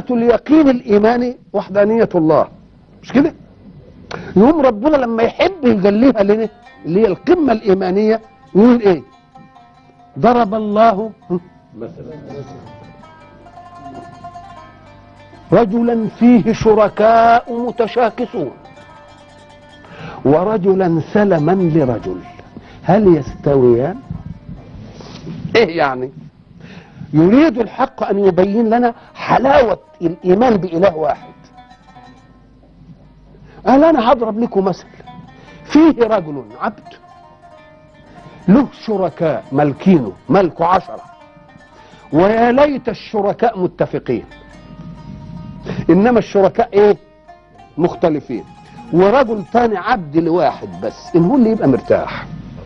اليقين الايماني وحدانيه الله مش كده يوم ربنا لما يحب يجليها لنا اللي هي القمه الايمانيه يقول ايه ضرب الله رجلا فيه شركاء متشاكسون ورجلا سلما لرجل هل يستويان ايه يعني يريد الحق ان يبين لنا حلاوه الايمان باله واحد قال انا هضرب لكم مثل فيه رجل عبد له شركاء ملكينه ملكه عشرة ويا ليت الشركاء متفقين انما الشركاء ايه مختلفين ورجل تاني عبد لواحد بس ان هو اللي يبقى مرتاح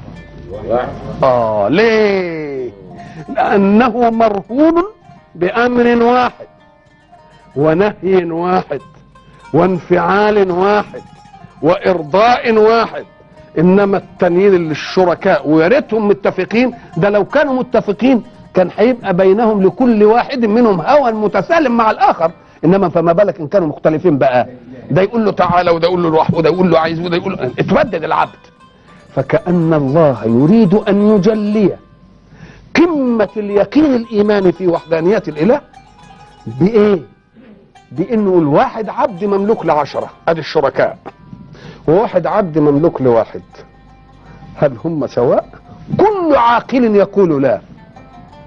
اه ليه لانه مرهون بامر واحد ونهي واحد وانفعال واحد وارضاء واحد انما التانيين اللي الشركاء ويا ريتهم متفقين ده لو كانوا متفقين كان هيبقى بينهم لكل واحد منهم هوى متسالم مع الاخر انما فما بالك ان كانوا مختلفين بقى ده يقول له تعالى وده يقول له روح وده يقول له عايز وده يقول له اتبدد العبد فكأن الله يريد أن يجلي قمة اليقين الإيماني في وحدانية الإله بإيه؟ بإنه الواحد عبد مملوك لعشرة أدي الشركاء وواحد عبد مملوك لواحد هل هم سواء؟ كل عاقل يقول لا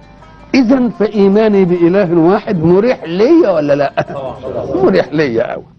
إذا فإيماني بإله واحد مريح ليا ولا لا؟ مريح ليا أوي